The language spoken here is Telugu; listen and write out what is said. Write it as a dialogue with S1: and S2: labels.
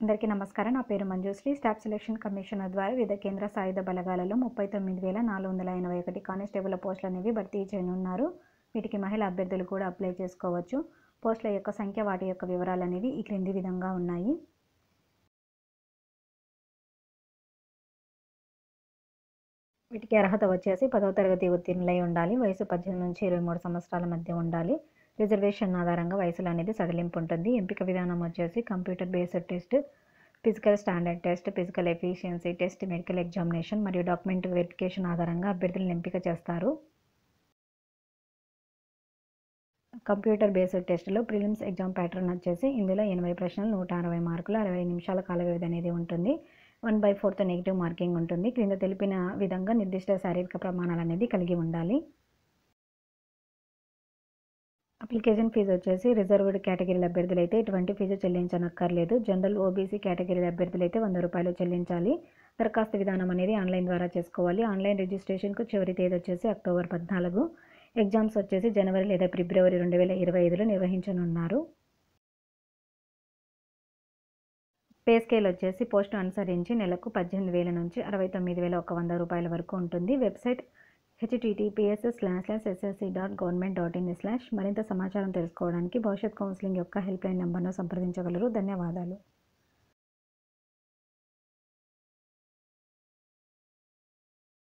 S1: అందరికీ నమస్కారం నా పేరు మంజుశ్రీ స్టాఫ్ సెలక్షన్ కమిషనర్ ద్వారా వివిధ కేంద్ర సాయుధ బలగాలలో ముప్పై తొమ్మిది వేల నాలుగు వందల ఎనభై ఒకటి కానిస్టేబుల్ పోస్టులు అనేవి భర్తీ చేయనున్నారు వీటికి మహిళా అభ్యర్థులు కూడా అప్లై చేసుకోవచ్చు పోస్టుల యొక్క సంఖ్య వాటి యొక్క వివరాలు అనేవి ఈ క్రింది విధంగా ఉన్నాయి వీటికి అర్హత వచ్చేసి పదవ తరగతి ఉత్తీర్ణులై ఉండాలి వయసు పద్దెనిమిది నుంచి ఇరవై మూడు సంవత్సరాల మధ్య ఉండాలి రిజర్వేషన్ ఆధారంగా వయసులో అనేది సడలింపు ఉంటుంది ఎంపిక విధానం వచ్చేసి computer based test physical standard test physical efficiency test medical examination మరియు డాక్యుమెంట్ వెరిఫికేషన్ ఆధారంగా అభ్యర్థులను ఎంపిక చేస్తారు కంప్యూటర్ బేస్డ్ టెస్ట్లో ప్రిలిమ్స్ ఎగ్జామ్ ప్యాటర్న్ వచ్చేసి ఇందులో ఎనభై ప్రశ్నలు నూట అరవై మార్కులు అరవై నిమిషాల కాల వ్యవధి అనేది ఉంటుంది one by fourth negative marking ఉంటుంది క్రింద తెలిపిన విధంగా నిర్దిష్ట శారీరక ప్రమాణాలు అనేది కలిగి ఉండాలి అప్లికేషన్ ఫీజు వచ్చేసి రిజర్వ్డ్ కేటగిరీల అభ్యర్థులు అయితే ఎటువంటి ఫీజు చెల్లించనక్కర్లేదు జనరల్ ఓబీసీ కేటగిరీల అభ్యర్థులు అయితే వంద రూపాయలు చెల్లించాలి దరఖాస్తు విధానం అనేది ఆన్లైన్ ద్వారా చేసుకోవాలి ఆన్లైన్ రిజిస్ట్రేషన్కు చివరి తేదీ వచ్చేసి అక్టోబర్ పద్నాలుగు ఎగ్జామ్స్ వచ్చేసి జనవరి లేదా ఫిబ్రవరి రెండు వేల ఇరవై ఐదులో నిర్వహించనున్నారు పే స్కేల్ వచ్చేసి పోస్టు అనుసరించి నెలకు పద్దెనిమిది వేల నుంచి అరవై తొమ్మిది వేల ఒక వంద రూపాయల వరకు ఉంటుంది website HTTPS slash slash SSC dot government dot in slash మరింత సమాచారం తెలుసుకోవడానికి భవిష్యత్ కౌన్సిలింగ్ యొక్క హెల్ప్ లైన్ నెంబర్ను సంప్రదించగలరు ధన్యవాదాలు